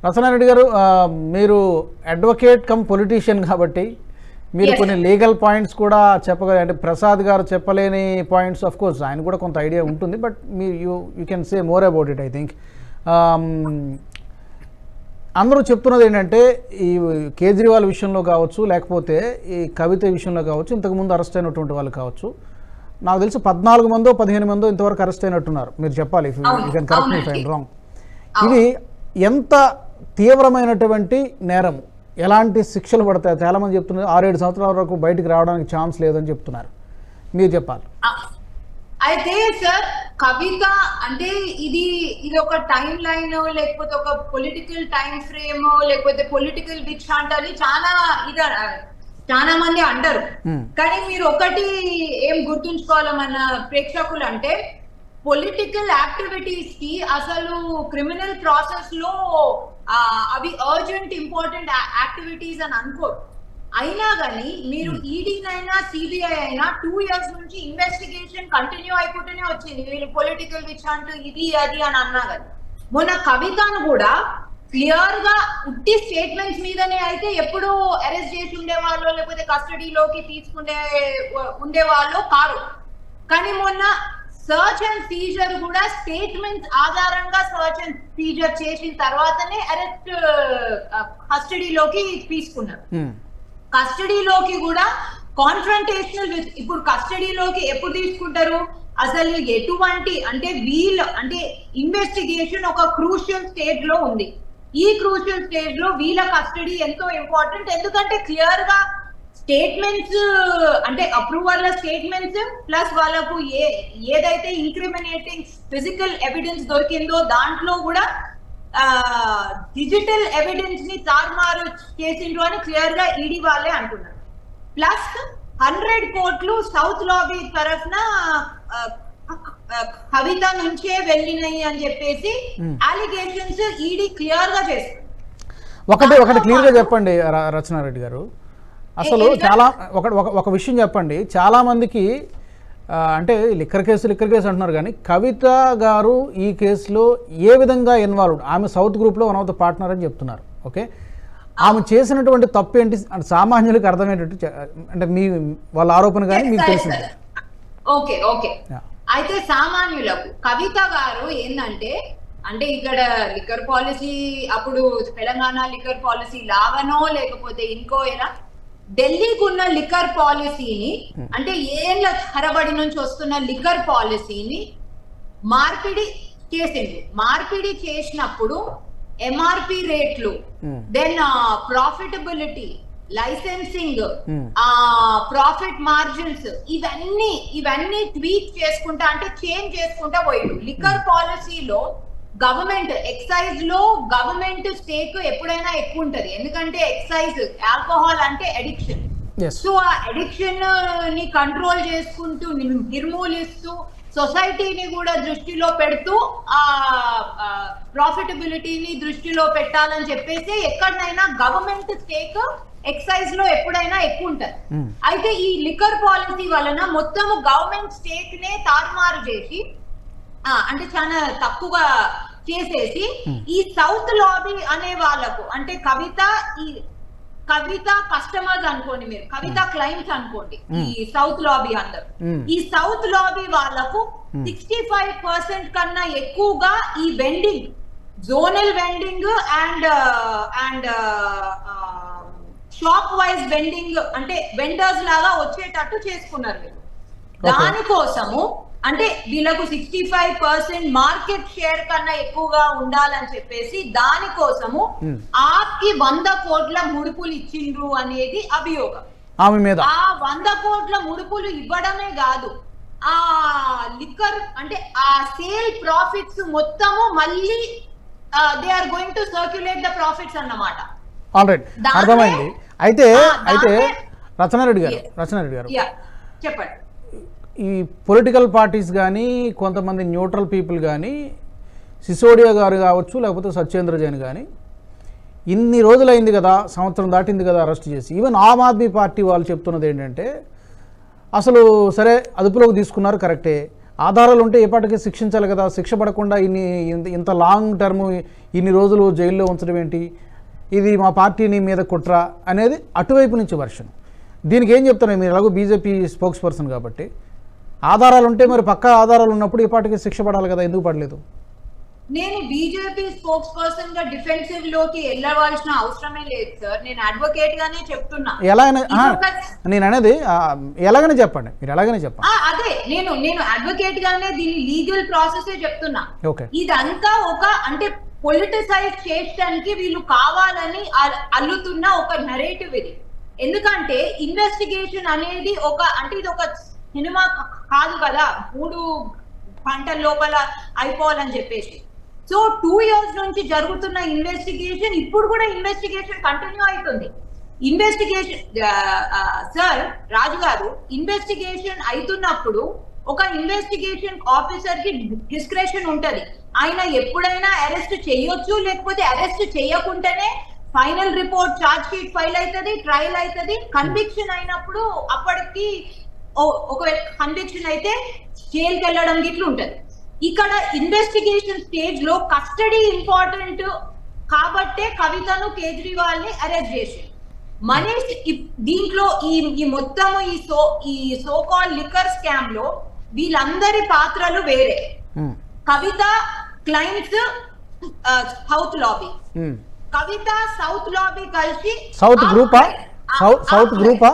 రచనారెడ్డి గారు ఆ, మీరు అడ్వకేట్ కమ్ పొలిటీషియన్ కాబట్టి మీరు Yes. కొన్ని లీగల్ పాయింట్స్ కూడా చెప్పగల అంటే ప్రసాద్ గారు చెప్పలేని పాయింట్స్ ఆఫ్ కోర్స్ ఆయన కూడా కొంత ఐడియా ఉంటుంది బట్ మీ you you can say more about it I think అందరూ చెప్తున్నది ఏంటంటే ఈ కేజ్రీవాల్ విషయంలో కావచ్చు లేకపోతే ఈ కవిత విషయంలో కావచ్చు ఇంతకుముందు అరెస్ట్ అయినటువంటి వాళ్ళు కావచ్చు నాకు తెలిసి పద్నాలుగు మందో పదిహేను మందో ఇంతవరకు అరెస్ట్ అయినట్టున్నారు మీరు చెప్పాలి యూ అవును, కెన్ కరెక్ట్ మీ అవునండి. ఫైన్ రాంగ్ ఇది ఎంత తీవ్రమైనటువంటి నేరం ఎలాంటి శిక్షలు పడతాయి చాలామంది చెప్తున్నారు ఆరేడు సంవత్సరాల వరకు బయటికి రావడానికి ఛాన్స్ లేదని చెప్తున్నారు మీరు చెప్పాలి అయితే సార్ కవిత అంటే ఇది ఇది ఒక టైం లైన్ లేకపోతే ఒక పొలిటికల్ టైం ఫ్రేమ్ లేకపోతే పొలిటికల్ విచ్ హంట్ అని చాలా ఇది చాలా మంది అంటారు Hmm. కానీ మీరు ఒకటి ఏం గుర్తుంచుకోవాలి మన ప్రేక్షకులు అంటే పొలిటికల్ యాక్టివిటీస్ కి అసలు క్రిమినల్ ప్రాసెస్ లో ఆ, అవి అర్జెంట్ ఇంపార్టెంట్ యాక్టివిటీస్ అని అనుకోరు అయినా కానీ మీరు ఈడీనైనా సిబిఐ అయినా టూ ఇయర్స్ నుంచి ఇన్వెస్టిగేషన్ కంటిన్యూ అయిపోతూనే వచ్చింది వీళ్ళు పొలిటికల్ విచ్ అంటూ ఇది అది అని అన్నా కానీ మొన్న కవితను కూడా క్లియర్ గా ఉట్టి స్టేట్మెంట్స్ మీదనే అయితే ఎప్పుడు అరెస్ట్ చేసి ఉండేవాళ్ళు లేకపోతే కస్టడీలోకి తీసుకునే ఉండేవాళ్ళు కారు కానీ మొన్న సర్చ్ అండ్ సీజర్ కూడా స్టేట్మెంట్స్ ఆధారంగా సర్చ్ అండ్ సీజర్ చేసిన తర్వాతనే అరెస్ట్ కస్టడీలోకి తీసుకున్నారు మ్మ్. కస్టడీలోకి కూడా కాన్ఫ్రంటేషనల్ ఇప్పుడు కస్టడీలోకి ఎప్పుడు తీసుకుంటారు అసలు ఎటువంటి అంటే వీళ్ళు అంటే ఇన్వెస్టిగేషన్ ఒక క్రూషియల్ స్టేజ్ లో ఉంది ఈ క్రూషియల్ స్టేజ్ లో వీళ్ళ కస్టడీ ఎంతో ఇంపార్టెంట్ ఎందుకంటే క్లియర్ గా స్టేట్మెంట్స్ అంటే అప్రూవల్ స్టేట్మెంట్స్ ప్లస్ వాళ్ళకు ఏ ఏదైతే ఇంక్రిమినేటింగ్ ఫిజికల్ ఎవిడెన్స్ దొరికిందో దాంట్లో కూడా డిజిటల్ ఎవిడెన్స్ ని తారుమారు చేసిండ్రు అని క్లియర్ గా ఈడీ వాళ్ళే అంటున్నారు ప్లస్ హండ్రెడ్ కోట్లు సౌత్ లాబీ తరఫున ఆ, ఆ, కవిత నుంచే వెళ్ళినాయి అని చెప్పేసి Hmm. అలిగేషన్స్ ఈడీ క్లియర్ గా చేస్తుంది ఒకటి ఒకటి క్లియర్గా చెప్పండి ర- రచనారెడ్డి గారు అసలు ఏంటి సార్? చాలా ఒక ఒక- ఒక విషయం చెప్పండి చాలామందికి ఆ, అంటే లిక్కర్ కేసు లిక్కర్ కేసు అంటున్నారు కానీ కవిత గారు ఈ కేసులో ఏ విధంగా ఇన్వాల్వ్డ్ ఆమె సౌత్ గ్రూప్లో వన్ ఆఫ్ ద పార్ట్నర్ అని చెప్తున్నారు ఓకే ఆమె చేసినటువంటి తప్పు ఏంటి అంటే సామాన్యులకు అర్థమయ్యేటట్టు చె- అంటే మీ వాళ్ళ ఆరోపణ కానీ మీకు తెలిసింది ఓకే ఓకే Yeah. అయితే సామాన్యులకు కవిత గారు ఏంటంటే అంటే ఇక్కడ లిక్కర్ పాలసీ అప్పుడు తెలంగాణ లిక్కర్ పాలసీ లావనో లేకపోతే ఇంకో ఎలా ఢిల్లీకి ఉన్న లిక్కర్ పాలసీని అంటే ఏళ్ళ తరబడి నుంచి వస్తున్న లిక్కర్ పాలసీని మార్పిడి చేసింది మార్పిడి చేసినప్పుడు ఎంఆర్పి రేట్లు Hmm. Then profitability licensing Hmm. ఆ ప్రాఫిట్ మార్జిన్స్ ఇవన్నీ ఇవన్నీ ట్వీట్ చేసుకుంటా అంటే చేంజ్ చేసుకుంటా పోయిండు లిక్కర్ పాలసీలో గవర్నమెంట్ ఎక్సైజ్ లో గవర్నమెంట్ స్టేక్ ఎప్పుడైనా ఎక్కువ ఉంటది ఎందుకంటే ఎక్సైజ్ ఆల్కహాల్ అంటే అడిక్షన్ ఎస్ సో ఆ అడిక్షన్ ని కంట్రోల్ చేసుకుంటూ నిర్- నిర్మూలిస్తూ సొసైటీని కూడా దృష్టిలో పెడుతూ ఆ ప్రాఫిటబిలిటీని దృష్టిలో పెట్టాలని చెప్పేసి ఎక్కడైనా గవర్నమెంట్ స్టేక్ ఎక్సైజ్ లో ఎప్పుడైనా ఎక్కువ ఉంటది Hmm. అయితే ఈ లిక్కర్ పాలసీ వలన మొత్తం గవర్నమెంట్ స్టేక్ నే తారుమారు చేసి ఆ, అంటే చాలా తక్కువగా చేసేసి ఈ సౌత్ లాబీ అనే వాళ్ళకు అంటే కవిత ఈ కవిత కస్టమర్స్ అనుకోండి మీరు కవిత క్లయింట్స్ అనుకోండి ఈ సౌత్ లాబీ అందరు Hmm. ఈ సౌత్ లాబీ వాళ్ళకు సిక్స్టీ ఫైవ్ పర్సెంట్ కన్నా ఎక్కువగా ఈ vending zonal vending and and shop wise vending అంటే వెండర్స్ లాగా వచ్చేటట్టు చేసుకున్నారు వీళ్ళు దానికోసము అంటే వీళ్ళకు sixty five percent market share కన్నా ఎక్కువగా ఉండాలని చెప్పేసి దానికోసము Hmm. ఆప్కి వంద కోట్ల ముడుపులు ఇచ్చిండ్రు అనేది అభియోగం ఆమె మీద ఆ వంద కోట్ల ముడుపులు ఇవ్వడమే కాదు ఆ లిక్కర్ అంటే ఆ సేల్ ప్రాఫిట్స్ మొత్తము మళ్ళీ they are going to circulate the profits అన్నమాట ఆల్రైట్ దాన్నే- అర్థమైంది అయితే ఆ, అయితే దాన్నే- రచనారెడ్డి గారు Yes. రచనారెడ్డి గారు యా చెప్పండి ఈ పొలిటికల్ పార్టీస్ కానీ కొంతమంది న్యూట్రల్ పీపుల్ కానీ సిసోడియా గారు కావచ్చు లేకపోతే సత్యేంద్ర జైన్ కానీ ఇన్ని రోజులైంది కదా సంవత్సరం దాటింది కదా అరెస్ట్ చేసి ఈవెన్ ఆమ్ ఆద్మీ పార్టీ వాళ్ళు చెప్తున్నది ఏంటంటే అసలు సరే అదుపులోకి తీసుకున్నారు కరెక్టే ఆధారాలు ఉంటే ఏపాటికి శిక్షించాలి కదా శిక్ష పడకుండా ఇన్ని ఇంత ఇంత లాంగ్ టర్మ్ ఇన్ని రోజులు జైల్లో ఉంచడం ఏంటి ఇది మా పార్టీని మీద కుట్ర అనేది అటువైపు నుంచి వర్షన్ దీనికి ఏం చెప్తారు మీరు ఎలాగో బీజేపీ స్పోక్స్ పర్సన్ కాబట్టి ఆధారాలు ఉంటే మరి పక్కా ఆధారాలు ఉన్నప్పుడు ఏపాటికి శిక్ష పడాలి కదా ఎందుకు పడలేదు నేను బీజేపీ స్పోక్స్ పర్సన్ గా డిఫెన్సివ్ లోకి వెళ్ళవలసిన అవసరమే లేదు సార్ నేను అడ్వకేట్ గానే చెప్తున్నా ఎలా అయినా ఆ, ఇదొక- నేను అనేది ఆ, ఎలాగనే చెప్పండి మీరు ఎలాగనే చెప్పండి ఆ, అదే నేను నేను అడ్వకేట్ గానే దీని లీగల్ ప్రాసెస్ చెప్తున్నా ఓకే ఇదంతా ఒక అంటే పొలిటిసైజ్ చేయడానికి వీళ్ళు కావాలని అ- అల్లుతున్న ఒక నరేటివ్ ఇది ఎందుకంటే ఇన్వెస్టిగేషన్ అనేది ఒక అంటే ఇది ఒక సినిమా క- కాదు కదా మూడు గంటల లోపల అయిపోవాలని చెప్పేసి సో టూ ఇయర్స్ నుంచి జరుగుతున్న ఇన్వెస్టిగేషన్ ఇప్పుడు కూడా ఇన్వెస్టిగేషన్ కంటిన్యూ అవుతుంది investigation sir Raju garu investigation అవుతున్నప్పుడు ఒక ఇన్వెస్టిగేషన్ ఆఫీసర్ కి డిస్క్రిప్షన్ ఉంటది ఆయన ఎప్పుడైనా అరెస్ట్ చేయొచ్చు లేకపోతే అరెస్ట్ చేయకుండానే final report charge sheet file అవుతుంది ట్రయల్ అవుతుంది కన్విక్షన్ అయినప్పుడు అప్పటికి ఓ- ఒకవేళ కన్విక్షన్ అయితే జైలుకి వెళ్ళడం గిట్లు ఉంటది ఇక్కడ ఇన్వెస్టిగేషన్ స్టేజ్ లో కస్టడీ ఇంపార్టెంట్ కాబట్టే కవితను కేజ్రీవాల్ ని అరెస్ట్ చేసింది మనీష్ ఇప్- దీంట్లో ఈ ఈ మొత్తము ఈ సో ఈ సో కాల్ లిక్కర్ స్కామ్ లో వీళ్ళందరి పాత్రలు వేరే um, Kavitha clients south lobby um. Kavitha south lobby కలిసి సౌత్ గ్రూపా సౌత్ సౌత్ గ్రూపా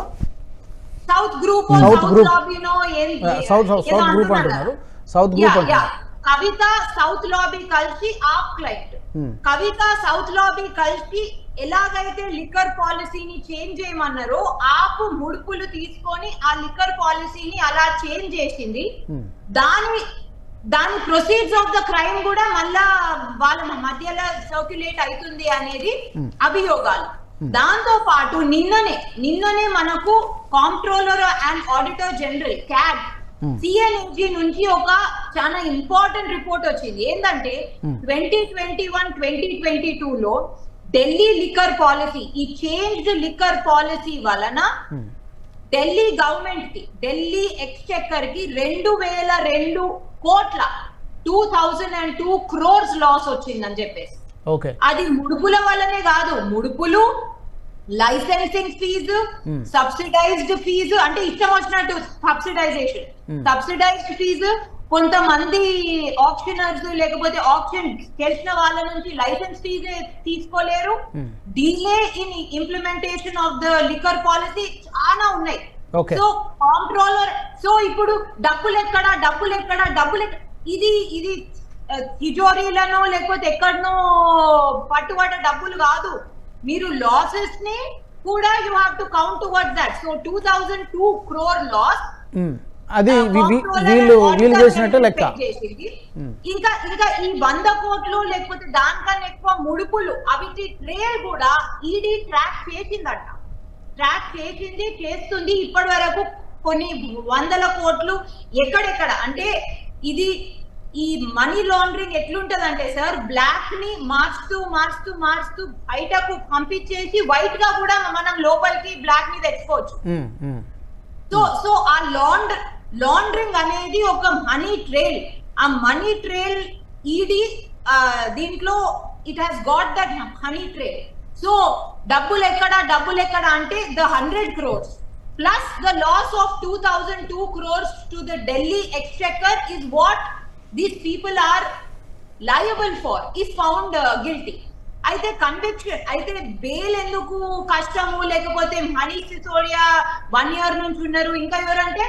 south group south south group. లాబీనో ఏది- సౌత్ ఏదో సౌత్ గ్రూప్ అంటున్నారు. అంటున్నారు సౌత్ యా, గ్రూప్ యా. అంటున్నారు కవిత సౌత్ లాబీ కలిసి AAP client um, Kavitha south lobby కలిసి ఎలాగైతే లిక్కర్ పాలసీని చేంజ్ చేయమన్నారో ఆపు ముడుపులు తీసుకొని ఆ లిక్కర్ పాలసీని అలా చేంజ్ చేసింది ఉమ్, దాని దాని ప్రొసీడ్స్ ఆఫ్ ద క్రైమ్ కూడా మళ్ళా వాళ్ళ మధ్యలో సర్క్యులేట్ అవుతుంది అనేది Hmm. అభియోగాలు దాంతో పాటు నిన్ననే నిన్ననే మనకు కాంట్రోలర్ అండ్ ఆడిటర్ జనరల్ క్యాడ్ Hmm. సిఎన్ఎన్జి నుంచి ఒక చాలా ఇంపార్టెంట్ రిపోర్ట్ వచ్చింది ఏంటంటే Hmm. Twenty twenty one twenty twenty two లో ఢిల్లీ లిక్కర్ పాలసీ ఈ చేంజ్డ్ లిక్కర్ పాలసీ వలన ఉమ్. ఢిల్లీ గవర్నమెంట్ కి ఢిల్లీ ఎక్స్చెక్కర్ కి రెండు వేల రెండు కోట్ల two thousand and two crores loss వచ్చిందని చెప్పేసి ఓకే అది ముడుపుల వల్లనే కాదు ముడుపులు licensing fee Hmm. Subsidised fee అంటే ఇష్టం వచ్చినట్టు సబ్సిడైజేషన్ Hmm. సబ్సిడైజ్డ్ ఫీజు కొంతమంది ఆప్షనర్స్ లేకపోతే ఆప్షన్ తెలిసిన వాళ్ళ నుంచి లైసెన్స్ ఫీజు తీసుకోలేరు Hmm. Delay in implementation of the liquor policy చాలా ఉన్నాయి Okay. సో కాంట్రోలర్ సో ఇప్పుడు డబ్బులు ఎక్కడ డబ్బులు ఎక్కడ డబ్బులు ఎక్కడ ఇది ఇది ఆ, తిజోరీలను లేకపోతే ఎక్కడనో పట్టుబడ్డ డబ్బులు కాదు మీరు లాసెస్ ని కూడా you have to count toward that so two thousand two crore loss um. అది వీ- వీ- వీళ్ళు వీళ్ళు చేసినట్టే లెక్క చేసింది Hmm. ఇంకా ఇంకా ఈ వంద కోట్లు లేకపోతే దానికన్నా ఎక్కువ ముడుపులు అవిటి ట్రేల్ కూడా ఈడీ ట్రాక్ చేసిందట ట్రాక్ చేసింది చేస్తుంది ఇప్పటి వరకు కొన్ని వందల కోట్లు ఎక్కడెక్కడ అంటే ఇది ఈ మనీ లాండరింగ్ ఎట్లుంటదంటే సార్ బ్లాక్ ని మార్చుతూ మార్చుతూ మార్చుతూ బయటకు పంపించేసి వైట్ గా కూడా మనం లోపలికి బ్లాక్ ని తెచ్చుకోవచ్చు ఉమ్, ఉమ్. సో సో ఆ లాండ్ లాండరింగ్ అనేది ఒక మనీ ట్రేల్ ఆ మనీ ట్రేల్ ఈడీ దీంట్లో it has got that money trail so డబ్బులు ఎక్కడ డబ్బులు ఎక్కడ అంటే the hundred crores plus the loss of two thousand two crores to the Delhi exchequer is what these people are liable for if found guilty అయితే conviction అయితే bail ఎందుకు కష్టము లేకపోతే మనీష్ సిసోడియా వన్ ఇయర్ నుంచి ఉన్నారు ఇంకా ఎవరంటే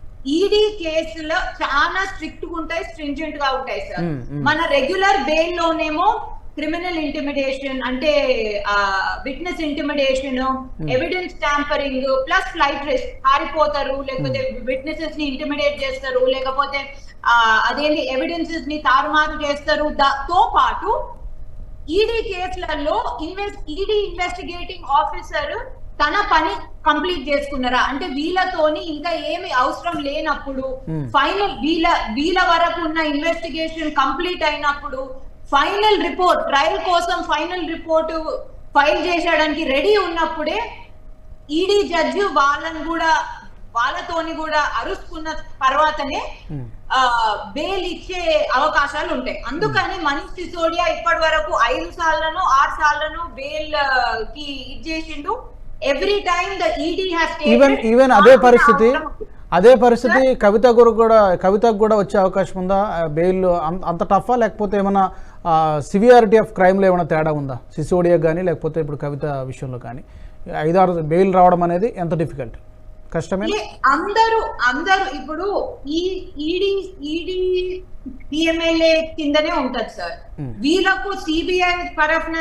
ఈడీ కేసులో చాలా స్ట్రిక్ట్ గా ఉంటాయి స్ట్రింజెంట్ గా ఉంటాయి సార్ Hmm, hmm. మన రెగ్యులర్ బెయిల్ లోనేమో క్రిమినల్ ఇంటిమిడేషన్ అంటే witness intimidation evidence tampering plus flight risk పారిపోతారు లేకపోతే విట్నెసెస్ ని ఇంటిమిడేట్ చేస్తారు లేకపోతే ఆ, అదేంటి ఎవిడెన్సెస్ ని తారుమారు చేస్తారు దాంతో పాటు ఈడీ కేసులలో ఇన్వెస్ట్ ఈడీ ఇన్వెస్టిగేటింగ్ ఆఫీసర్ తన పని కంప్లీట్ చేసుకున్నారా అంటే వీళ్ళతోని ఇంకా ఏమి అవసరం లేనప్పుడు Hmm. ఫైనల్ వీళ్ళ వీళ్ళ వరకు ఉన్న ఇన్వెస్టిగేషన్ కంప్లీట్ అయినప్పుడు ఫైనల్ రిపోర్ట్ ట్రయల్ కోసం ఫైనల్ రిపోర్ట్ ఫైల్ చేసేయడానికి రెడీ ఉన్నప్పుడే ఈడీ జడ్జి వాళ్ళని కూడా వాళ్ళతోని కూడా అరుచుకున్న తర్వాతనే Hmm. ఆ, బెయిల్ ఇచ్చే అవకాశాలు ఉంటాయి అందుకని మనీష్ సిసోడియా ఇప్పటి వరకు ఐదు సార్లను ఆరు సార్లను బెయిల్ ఆ, కి ఇచ్చేసిండు every time the ED has even even అదే పరిస్థితి అదే పరిస్థితి కవిత గురు కూడా కవితకు కూడా వచ్చే అవకాశం ఉందా బెయిల్ అంత టఫా లేకపోతే ఏమైనా సివియారిటీ ఆఫ్ క్రైమ్లో ఏమైనా తేడా ఉందా సిసోడియా కానీ లేకపోతే ఇప్పుడు కవిత విషయంలో కానీ ఐదారు బెయిల్ రావడం అనేది ఎంత డిఫికల్ట్ కష్టమే ఏ, అందరూ అందరూ ఇప్పుడు ఈ ఈడీ ఈడీ పిఎంఎల్ఏ కిందనే ఉంటది సార్ Hmm. వీళ్ళకు సిబిఐ పరఫ్న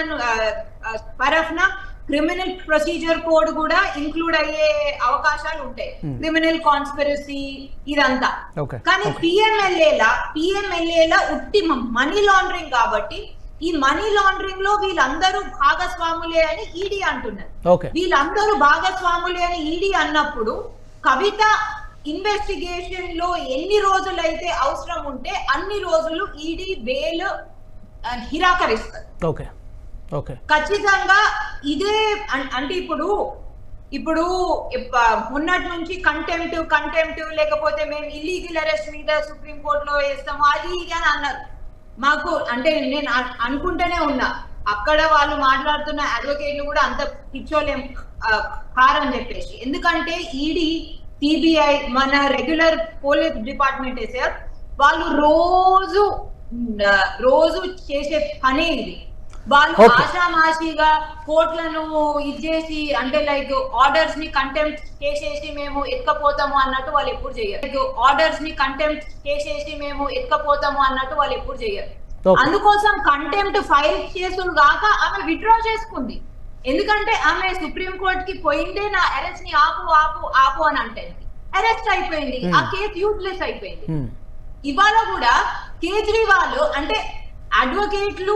పరఫ్న క్రిమినల్ ప్రొసీజర్ కోడ్ కూడా ఇంక్లూడ్ అయ్యే అవకాశాలు ఉంటాయి Hmm. క్రిమినల్ కాన్స్పిరసీ ఇదంతా ఓకే కానీ పిఎంఎల్ఏల పిఎంఎల్ఏల ఉట్టి మనీ లాండరింగ్ కాబట్టి ఈ మనీ లాండరింగ్ లో వీళ్ళందరూ భాగస్వాములే అని ఈడీ అంటున్నారు ఓకే వీళ్ళందరూ భాగస్వాములే అని ఈడీ అన్నప్పుడు కవిత ఇన్వెస్టిగేషన్ లో ఎన్ని రోజులైతే అవసరం ఉంటే అన్ని రోజులు ఈడీ బెయిల్ ఆ, నిరాకరిస్తారు ఓకే ఓకే ఖచ్చితంగా ఇదే అన్- అంటే ఇప్పుడు ఇప్పుడు ఇప్ప- మొన్నటి నుంచి కంటెంప్ట్ కంటెంప్ట్ లేకపోతే మేము ఇల్లీగల్ అరెస్ట్ మీద సుప్రీం కోర్టులో వేస్తాము అది ఇది అని అన్నారు మాకు అంటే నేను అన్- అనుకుంటూనే ఉన్నా అక్కడ వాళ్ళు మాట్లాడుతున్న అడ్వకేట్లు కూడా అంత పిచ్చోలేం ఆ, కారని చెప్పేసి ఎందుకంటే ఈడీ సిబిఐ మన రెగ్యులర్ పోలీస్ డిపార్ట్మెంట్ సార్ వాళ్ళు రోజు ఆ, రోజు చేసే పనే ఇది వాళ్ళు Okay. ఆషామాషిగా కోట్లను ఇచ్చేసి అంటే లైక్ ఆర్డర్స్ ని కంటెంప్ట్ చేసేసి మేము ఎత్తుకపోతాము అన్నట్టు వాళ్ళు ఎప్పుడు చేయరు ఆర్డర్స్ ని కంటెంప్ట్ చేసేసి మేము ఎత్తుకపోతాము అన్నట్టు వాళ్ళు ఎప్పుడు చేయరు Okay. అందుకోసం కంటెంప్ట్ ఫైల్ చేసుడు కాక ఆమె విత్డ్రా చేసుకుంది ఎందుకంటే ఆమె సుప్రీం కోర్ట్ కి పోయిందే నా అరెస్ట్ ని ఆపు ఆపు ఆపు అని అంటే అరెస్ట్ అయిపోయింది Hmm. ఆ కేసు యూజ్లెస్ అయిపోయింది Hmm. ఇవాళ కూడా కేజ్రీవాల్ అంటే అడ్వకేట్లు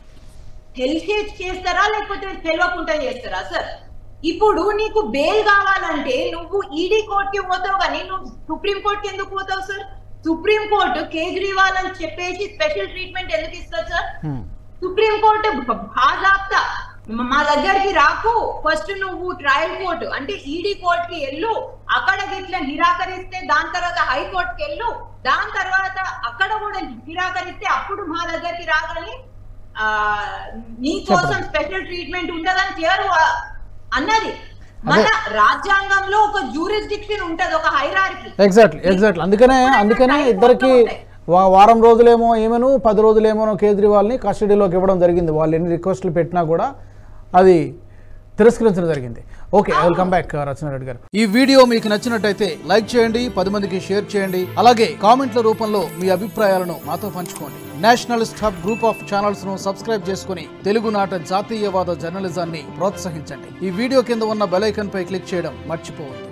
తెలిసే చేస్తారా లేకపోతే తెలియకుండా చేస్తారా సార్ ఇప్పుడు నీకు బెయిల్ కావాలంటే నువ్వు ఈడీ కోర్టుకి పోతావు కానీ నువ్వు సుప్రీం కోర్టుకి ఎందుకు పోతావు సార్ సుప్రీం కోర్టు కేజ్రీవాల్ అని చెప్పేసి స్పెషల్ ట్రీట్మెంట్ ఎందుకు ఇస్తారు సార్ Hmm. సుప్రీం కోర్టు బాజాప్తా మా దగ్గరికి రాకు ఫస్ట్ నువ్వు ట్రయల్ కోర్టు అంటే ఈడీ కోర్టుకి వెళ్ళు అక్కడ ఇట్లా నిరాకరిస్తే దాని తర్వాత హైకోర్టుకి వెళ్ళు దాని తర్వాత అక్కడ కూడా నిరాకరిస్తే అప్పుడు మా దగ్గరికి రాగానే ఆ, నీ కోసం స్పెషల్ ట్రీట్మెంట్ ఉండదని చేరు అన్నది మన రాజ్యాంగంలో ఒక జూరిస్డిక్షన్ ఉంటది ఒక హైరార్కి ఎగ్జాక్ట్లీ ఎగ్జాక్ట్లీ అందుకనే అందుకనే ఇద్దరికి వా- వారం రోజులేమో ఏమను పది రోజులేమోనో కేజ్రీవాల్ని కస్టడీలోకి ఇవ్వడం జరిగింది వాళ్ళు ఎన్ని రిక్వెస్ట్లు పెట్టినా కూడా అది తిరస్కరించడం జరిగింది okay I will come back Rachana Reddy garu ఈ వీడియో మీకు నచ్చినట్టయితే లైక్ చేయండి పది మందికి షేర్ చేయండి అలాగే కామెంట్ల రూపంలో మీ అభిప్రాయాలను మాతో పంచుకోండి nationalist hub group of channels ను సబ్స్క్రైబ్ చేసుకుని తెలుగునాట జాతీయవాద జర్నలిజాన్ని ప్రోత్సహించండి ఈ వీడియో కింద ఉన్న బెల్ ఐకాన్ పై క్లిక్ చేయడం మర్చిపోవద్దు